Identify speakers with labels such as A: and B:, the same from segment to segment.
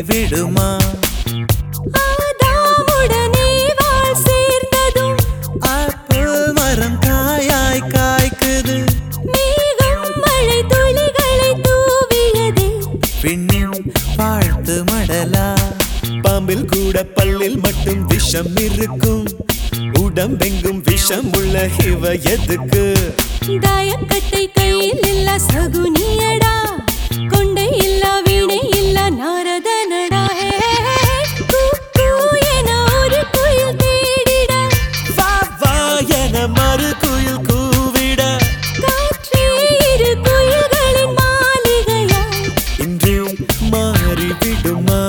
A: விடுமா
B: ஆதாமுடனே வாழ் சேர்ந்ததும்
A: ஆப்பிள் மரம் காயாய் காய்க்குது
B: மேகம் மழை துளிகளை தூவியதே
A: பின்னின் வாழ்த்து மடலா பாம்பில் கூட பல்லில் மட்டும் விஷம் இருக்கும் உடம்பெங்கும் விஷம் உள்ள இவ எதுக்கு
B: தாயக்கட்டை கையில் இல்ல சகுனியடா கொண்டை இல்ல வீணை இல்ல நாரதனடா ஹே, கூ, கூ என ஒரு குயில் தேடிட
A: வா வா என மறு குயில் கூவிட
B: காற்றே இரு குயில்களின் மாளிகையாய்
A: இன்றும் மாறிவிடுமா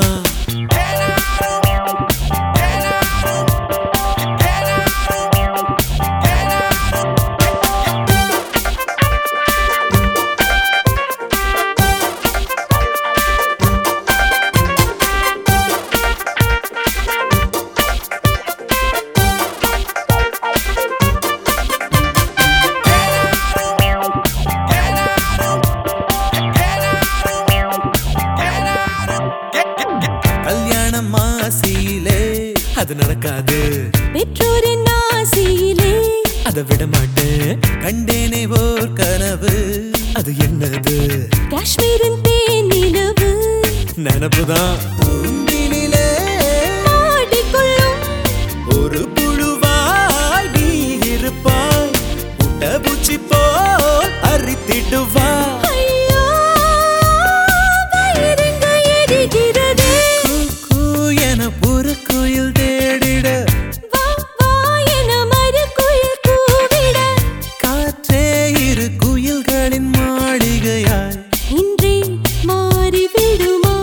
A: கல்யாணம் மாசியிலே அது நடக்காது
B: பெற்றோரின் ஆசையிலே
A: அதை விட மாட்டேன் கண்டேனே ஓர் கனவு அது என்னது
B: காஷ்மீரின் தேனிலவு
A: நினப்புதான் தூண்டினிலே
B: ஆடிக்கொள்ளும்
A: ஒரு புழுவாய் நீ இருப்பாய் புட்டபூச்சி போல் அரித்திடுவா
B: ஐயோ வயிறெங்க எரிகிறதே
A: கூ என ஒரு குயில் தேடிட
B: வா வா என மறுகுயில் கூவிட
A: காற்றே இரு குயில்களின் மாளிகையாய்
B: இன்றே மாறிவிடுமா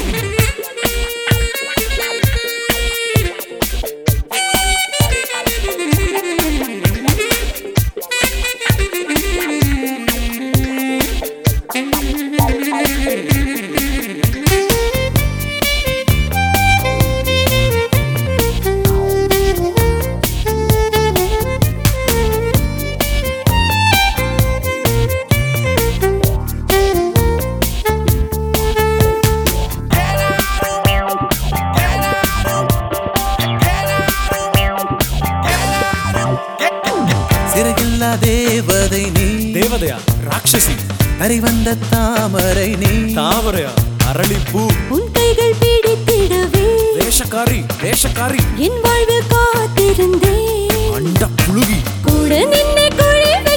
A: சிறகில்லா தேவதை நீ
C: தேவதையா ராட்சசி
A: கரை வந்த தாமரை நீ
C: தாமரையா அரளிப்பூ
B: உன் கைகள் பிடித்திடவே
C: வேஷக்காரி வேஷக்காரி
B: என் வாழ்வில் காத்திருந்தேன்
C: அண்ட புழுகி
B: கூட நின்னை குழி